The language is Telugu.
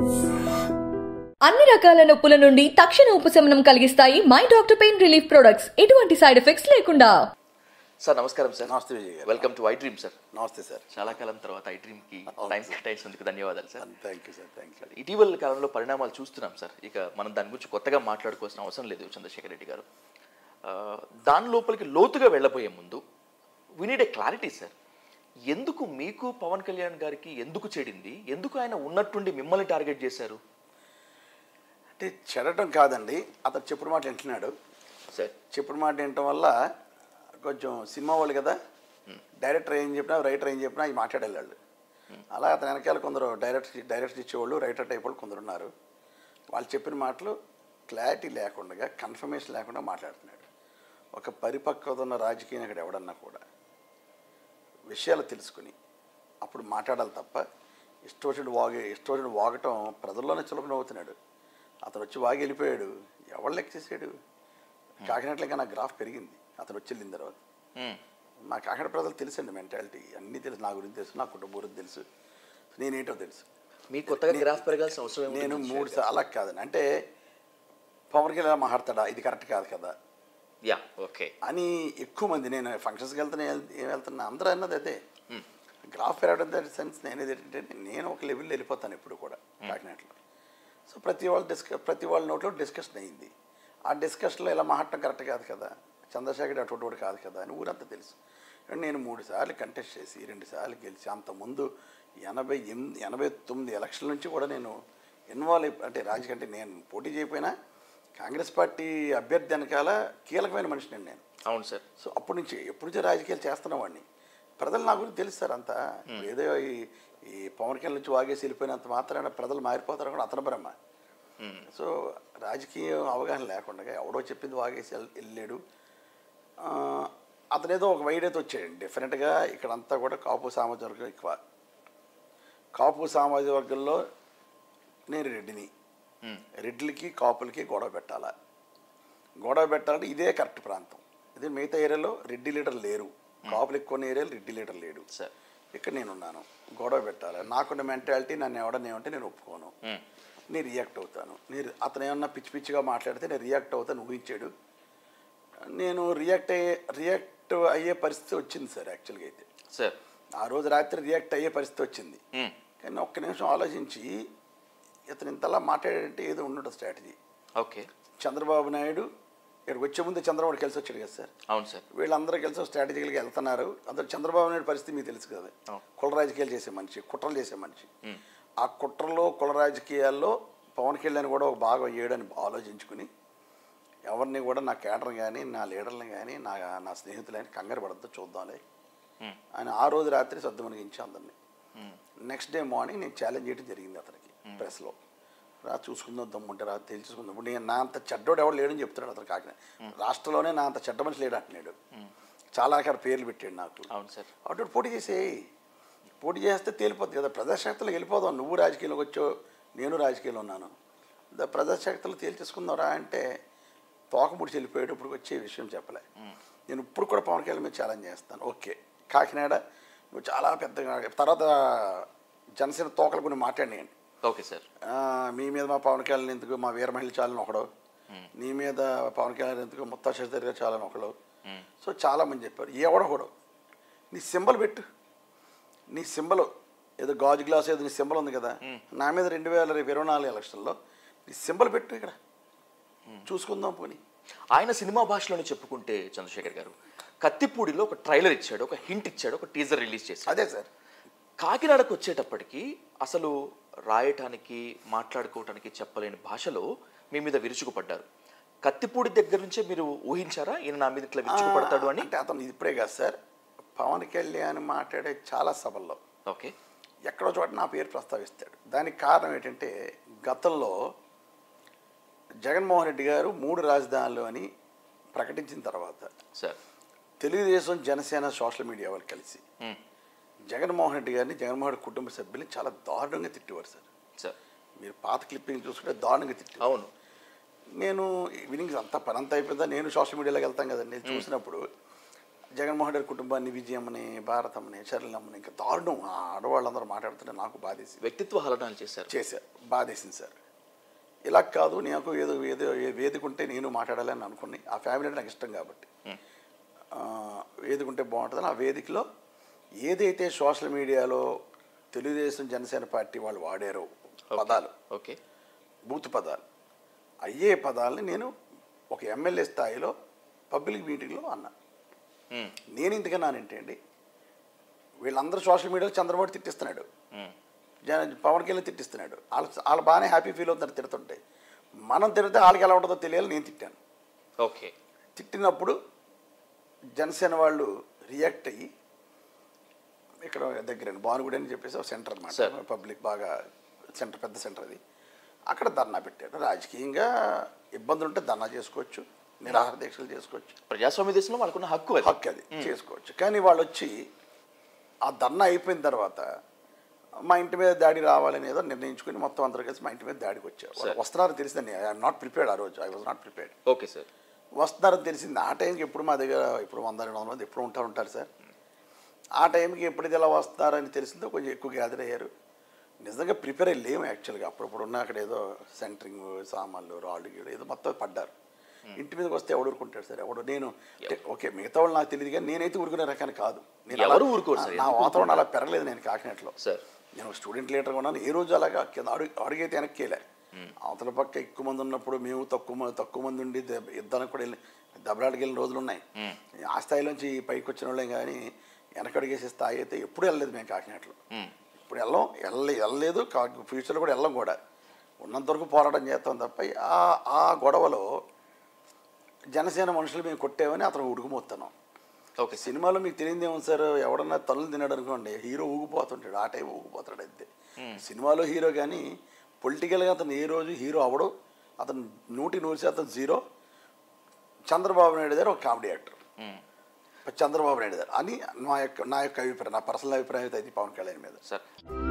అన్ని రకాల నొప్పుల నుండి తక్షణ ఉపశమనం కలిగిస్తాయి my doctor pain relief products ఎటువంటి సైడ్ ఎఫెక్ట్స్ లేకుండా సార్ నమస్కారం సార్ నమస్తే Vijay garu welcome to I dream sir నమస్తే సార్ చాలా కాలం తర్వాత ఐ డ్రీమ్ కి టైం కేటాయించినందుకు ధన్యవాదాలు sir thank you sir thank you ఇటీవల కాలంలో పరిణామాలు చూస్తున్నాం సార్ ఇక మనం దాని గురించి కొత్తగా మాట్లాడుకోవాల్సిన అవసరం లేదు చంద్రశేఖర్ రెడ్డి గారు ఆ, దాని లోపలికి లోతుగా వెళ్ళబోయే ముందు we need a clarity sir ఎందుకు మీకు పవన్ కళ్యాణ్ గారికి ఎందుకు చెడింది ఎందుకు ఆయన ఉన్నట్టుండి మిమ్మల్ని టార్గెట్ చేశారు అంటే చెడటం కాదండి అతను చెప్పుడు మాట వింటున్నాడు సార్ చెప్పుడు మాట వినటం వల్ల కొంచెం సినిమా వాళ్ళు కదా డైరెక్టర్ ఏం చెప్పినా రైటర్ ఏం చెప్పినా అవి మాట్లాడేవాళ్ళు అలా అతని వెనకాల కొందరు డైరెక్ట్ డైరెక్ట్ ఇచ్చేవాళ్ళు రైటర్ టైప్ వాళ్ళు కొందరు ఉన్నారు వాళ్ళు చెప్పిన మాటలు క్లారిటీ లేకుండా కన్ఫర్మేషన్ లేకుండా మాట్లాడుతున్నాడు ఒక పరిపక్వత ఉన్న రాజకీయ నాయకుడు ఎవడన్నా కూడా విషయాలు తెలుసుకుని అప్పుడు మాట్లాడాలి తప్ప ఇష్టోచుడు వాగే ఇష్టోచుడు వాగటం ప్రజల్లోనే చులకన అవుతున్నాడు అతను వచ్చి వాగి వెళ్ళిపోయాడు ఎవరు లెక్క చేసాడు కాకినాడలో నా గ్రాఫ్ పెరిగింది అతను వచ్చి వెళ్ళిన తర్వాత మ్మ్. మా కాకినాడ ప్రజలు తెలుసండి మెంటాలిటీ అన్నీ తెలుసు నా గురించి తెలుసు నా కుటుంబం గురించి తెలుసు నేనేంటో తెలుసు మీకు కొత్తగా గ్రాఫ్ పెరగాల్సిన అవసరం ఏముంది నేను చంద్రశేఖర్ మూడు గారు? సార్లు అలా కాదండి అంటే పవన్ కళ్యాణ్ మాట్లాడతాడా ఇది కరెక్ట్ కాదు కదా యా ఓకే అని ఎక్కువ మంది నేను ఫంక్షన్స్కి వెళ్తున్నా ఏం వెళ్తున్నా అందరూ అన్నది అదే గ్రాఫ్ పెరగడం దట్ సెన్స్ నేనేది ఏంటంటే నేను ఒక లెవెల్లో వెళ్ళిపోతాను ఎప్పుడు కూడా కాకినాడలో సో ప్రతి వాళ్ళ డిస్క ప్రతి వాళ్ళ నోట్లో డిస్కషన్ అయింది ఆ డిస్కషన్లో ఇలా మాట్లాడటం కరెక్ట్ కాదు కదా చంద్రశేఖర్ అటువంటి వాడు కాదు కదా అని ఊరంతా తెలుసు అండ్ నేను మూడు సార్లు కంటెస్ట్ చేసి రెండు సార్లు గెలిచి అంతకుముందు ఎనభై ఎనిమిది ఎనభై తొమ్మిది ఎలక్షన్ల నుంచి కూడా నేను ఇన్వాల్వ్ అయిపో అంటే రాజకీయ అంటే నేను పోటీ చేయకపోయినా కాంగ్రెస్ పార్టీ అభ్యర్థి వెనకాల కీలకమైన మనిషిని నేను అవును సార్ సో అప్పటి నుంచి ఎప్పటి నుంచో రాజకీయాలు చేస్తున్న వాడిని ప్రజలు నా గురించి తెలుసు సార్ అంతా ఇప్పుడు ఏదో ఈ ఈ పవన్ కళ్యాణ్ నుంచి వాగేసి వెళ్ళిపోయినంత మాత్రాన ప్రజలు మారిపోతారు కూడా అతను బ్రహ్మ సో రాజకీయ అవగాహన లేకుండా ఎవడో చెప్పింది వాగేసి వెళ్- వెళ్ళాడు ఆ, అతనేదో ఒక వైడ్ అయితే వచ్చాడు డెఫినెట్గా ఇక్కడంతా కూడా కాపు సామాజిక వర్గం ఎక్కువ కాపు సామాజిక వర్గంలో నేను రెడ్డిని రెడ్లకి కాపులకి గొడవ పెట్టాలా గొడవ పెట్టాలంటే ఇదే కరెక్ట్ ప్రాంతం ఇది మిగతా ఏరియాలో రెడ్డి లీడర్ లేరు కాపులు ఎక్కువ ఉన్న ఏరియాలో రెడ్డి లీడర్ లేడు సార్ ఇక్కడ నేనున్నాను గొడవ పెట్టాలి నాకున్న మెంటాలిటీ నన్ను ఎవడన్నా ఏమంటే నేను ఒప్పుకోను నేను రియాక్ట్ అవుతాను నేను అతను ఏమన్నా పిచ్చి పిచ్చిగా మాట్లాడితే నేను రియాక్ట్ అవుతాను ఊహించాడు నేను రియాక్ట్ అయ్యే రియాక్ట్ అయ్యే పరిస్థితి వచ్చింది సార్ యాక్చువల్గా అయితే సార్ ఆ రోజు రాత్రి రియాక్ట్ అయ్యే పరిస్థితి వచ్చింది కానీ ఒక్క నిమిషం ఆలోచించి ఇతను ఇంతలా మాట్లాడాడంటే ఏదో ఉండడు స్ట్రాటజీ ఓకే చంద్రబాబు నాయుడు ఇక్కడికి వచ్చే ముందు చంద్రబాబు కలిసి వచ్చాడు కదా సార్ అవును సార్ వీళ్ళందరూ కలిసి స్ట్రాటజికల్గా వెళ్తున్నారు అందరు చంద్రబాబు నాయుడు పరిస్థితి మీకు తెలుసు కదా అవును. కుల రాజకీయాలు చేసే మనిషి కుట్రలు చేసే మనిషి ఆ కుట్రలో కుల రాజకీయాల్లో పవన్ కళ్యాణ్ కూడా ఒక భాగం అయ్యాడని ఆలోచించుకుని ఎవరిని కూడా నా కేడర్ కానీ నా లీడర్ని కానీ నా నా స్నేహితులని కంగారు పడద్దు చూద్దాంలే ఆయన ఆ రోజు రాత్రి సర్దుమనిగించి అందరినీ నెక్స్ట్ డే మార్నింగ్ నేను ఛాలెంజ్ చేయడం జరిగింది అతనికి ప్రెస్లో రా చూసుకుందాం దమ్ముంటే రా తెలుసుకుందాం ఇప్పుడు నేను నా అంత చెడ్డోడు ఎవడు లేడని చెప్తున్నాడు అతను కాకినాడ రాష్ట్రంలోనే నా అంత చెడ్డ మనిషి లేడు అంటున్నాడు చాలా అక్కడ పేర్లు పెట్టాడు నాకు అవును సార్ అటు పోటీ చేసేయి పోటీ చేస్తే తేలిపోతుంది కదా ప్రజాశక్తిలో వెళ్ళిపోదాం నువ్వు రాజకీయంలోకి వచ్చావు నేను రాజకీయంలో ఉన్నాను ద ప్రజాశక్తిలో తేల్చేసుకుందాం రా అంటే తోకముడిచి వెళ్ళిపోయాడు ఇప్పుడు వచ్చే విషయం చెప్పలే నేను ఇప్పుడు కూడా పవన్ కళ్యాణ్ మీద ఛాలెంజ్ చేస్తాను ఓకే కాకినాడ నువ్వు చాలా పెద్దగా తర్వాత జనసేన తోకలు కొన్ని మాట్లాడినాయండి ఓకే సార్ ఆ, మీ మీద మా పవన్ కళ్యాణ్ ఎందుకు మా వీర మహిళ చాలని ఒకడు నీ మీద పవన్ కళ్యాణ్ ఎందుకు ముత్తా శశిధర్ గారు చాలని ఒకడు సో చాలామంది చెప్పారు ఎవడో ఒకడు నీ సింబల్ పెట్టు నీ సింబల్ ఏదో గాజు గ్లాస్ ఏదో నీ సింబల్ ఉంది కదా నా మీద రెండు వేల రేపు ఇరవై నాలుగు ఎలక్షన్లో నీ సింబల్ పెట్టు ఇక్కడ చూసుకుందాం పోనీ ఆయన సినిమా భాషలోనే చెప్పుకుంటే చంద్రశేఖర్ గారు కత్తిపూడిలో ఒక ట్రైలర్ ఇచ్చాడు ఒక హింట్ ఇచ్చాడు ఒక టీజర్ రిలీజ్ చేశాడు అదే సార్ కాకినాడకు వచ్చేటప్పటికి అసలు రాయటానికి మాట్లాడుకోవటానికి చెప్పలేని భాషలో మీ మీద విరుచుకుపడ్డారు కత్తిపూడి దగ్గర నుంచే మీరు ఊహించారా ఈయన నా మీద ఇట్లా విరుచుకుపడతాడు అని అంటే అతను ఇప్పుడే కాదు సార్ పవన్ కళ్యాణ్ మాట్లాడే చాలా సభల్లో ఓకే ఎక్కడో చోట నా పేరు ప్రస్తావిస్తాడు దానికి కారణం ఏంటంటే గతంలో జగన్మోహన్ రెడ్డి గారు మూడు రాజధానులు అని ప్రకటించిన తర్వాత sir Telugu Desam Janasena social media వాళ్ళు కలిసి మ్మ్. జగన్మోహన్ రెడ్డి గారిని జగన్మోహన్ రెడ్డి కుటుంబ సభ్యుల్ని చాలా దారుణంగా తిట్టేవారు సార్ సార్ మీరు పాత క్లిప్పింగ్ చూసుకుంటే దారుణంగా తిట్టారు అవును నేను వినింగ్ అంతా పని అంతా అయిపోయిందా నేను సోషల్ మీడియాలోకి వెళ్తాం కదండి చూసినప్పుడు జగన్మోహన్ రెడ్డి కుటుంబాన్ని విజయమ్మని భారతమ్మని చరణమ్మని ఇంకా దారుణం ఆ ఆడవాళ్ళందరూ మాట్లాడుతుంటే నాకు బాధేసి వ్యక్తిత్వ హలనాలు చేశారు చేశారు బాధేసింది సార్ ఇలా కాదు నాకు ఏదో ఏదో ఏ వేదిక ఉంటే నేను మాట్లాడాలని అనుకుని ఆ ఫ్యామిలీ అంటే నాకు ఇష్టం కాబట్టి ఆ, వేదిక ఉంటే బాగుంటుంది ఆ వేదికలో ఏదైతే సోషల్ మీడియాలో తెలుగుదేశం జనసేన పార్టీ వాళ్ళు వాడారో పదాలు ఓకే బూత్ పదాలు అయ్యే పదాలని నేను ఒక ఎమ్మెల్యే స్థాయిలో పబ్లిక్ మీటింగ్లో అన్నా ఉమ్, నేను ఎందుకన్నానంటే అండి వీళ్ళందరూ సోషల్ మీడియాలో చంద్రబాబు తిట్టిస్తున్నాడు ఉమ్, జన పవన్ కళ్యాణ్ తిట్టిస్తున్నాడు వాళ్ళు వాళ్ళు బాగానే హ్యాపీ ఫీల్ అవుతున్నారు తిడుతుంటే మనం తిడితే వాళ్ళకి ఎలా ఉంటుందో తెలియాలి నేను తిట్టాను ఓకే తిట్టినప్పుడు జనసేన వాళ్ళు రియాక్ట్ అయ్యి ఇక్కడ దగ్గర భానుగుడి అని చెప్పేసి ఒక సెంటర్ Sir. అనమాట పబ్లిక్ బాగా సెంటర్ పెద్ద సెంటర్ అది అక్కడ ధర్నా పెట్టాడు రాజకీయంగా ఇబ్బందులు ఉంటే ధర్నా చేసుకోవచ్చు నిరాహార దీక్షలు చేసుకోవచ్చు ప్రజాస్వామ్య దేశంలో వాళ్ళకున్న హక్కు అది హక్కు అది చేసుకోవచ్చు కానీ వాళ్ళు వచ్చి ఆ ధర్నా అయిపోయిన తర్వాత మా ఇంటి మీద దాడి రావాలని ఏదో నిర్ణయించుకుని మొత్తం అందరూ కలిసి మా ఇంటి మీద దాడికి వచ్చారు వాళ్ళు Sir. వస్తున్నారని తెలిసిందని ఐఎమ్ నాట్ ప్రిపేర్డ్ ఆ రోజు I was not prepared okay sir వస్తున్నారని తెలిసింది ఆ టైంకి ఎప్పుడు మా దగ్గర ఇప్పుడు వంద రెండు వందల మంది ఎప్పుడు ఉంటారు ఉంటారు సార్ ఆ టైంకి ఎప్పుడు ఇలా వస్తారని తెలిసిందో కొంచెం ఎక్కువ గ్యాదర్ అయ్యారు నిజంగా ప్రిపేర్ అయ్యి లేము యాక్చువల్గా అప్పుడప్పుడు ఉన్న అక్కడ ఏదో సెంటరింగ్ సామాన్లు రాళ్ళు గీళ్ళు ఏదో మొత్తం పడ్డారు ఇంటి మీదకి వస్తే ఎవడు ఊరుకుంటాడు సార్ ఎవడు నేను అంటే ఓకే మిగతా వాళ్ళు నాకు తెలియదు కానీ నేనైతే ఊరుకునే రకాన్ని కాదు నేను అలా- ఎవరు ఊరుకోరు సార్, నా ఎందుకు వాతావరణం అలా పెరగలేదు నేను కాకినాడలో సార్ నేను ఒక స్టూడెంట్ లీడర్గా ఉన్నాను ఏ రోజు అలాగా కింద అడుగు అడుగైతే వెనక్కేలే అవతల పక్క ఎక్కువ మంది ఉన్నప్పుడు మేము తక్కువ మంది తక్కువ మంది ఉండి దెబ్బ- యుద్ధానికి కూడా వెళ్ళి దెబ్బలాడికి వెళ్ళిన రోజులు ఉన్నాయి ఆ స్థాయిలోంచి పైకి వచ్చిన వాళ్ళం కానీ వెనకడిగేసే స్థాయి అయితే ఎప్పుడు వెళ్ళలేదు మేము కాకినాడలో ఉమ్, ఇప్పుడు వెళ్ళం వెళ్ళలే వెళ్ళలేదు కా ఫ్యూచర్లో కూడా వెళ్ళం కూడా ఉన్నంత వరకు పోరాటం చేస్తాం తప్ప ఆ ఆ గొడవలో జనసేన మనుషులు మేము కొట్టామని అతను ఉడుకుమోస్తున్నాం ఓకే సార్ సినిమాలో మీకు తెలియదు ఏమో సార్ ఎవడన్నా తల్లు తిన్నాడు అనుకోండి హీరో ఊగిపోతుంటాడు ఆ టైం ఊగిపోతాడు అంతే సినిమాలో హీరో కానీ పొలిటికల్గా అతను ఏ రోజు హీరో అవడు అతను నూటి నూరు శాతం జీరో చంద్రబాబు నాయుడు గారు ఒక comedy actor um, Chandrababu Naidu garu అని నా యొక్క నా యొక్క అభిప్రాయం నా పర్సనల్ అభిప్రాయం అయితే అది పవన్ కళ్యాణ్ మీద సార్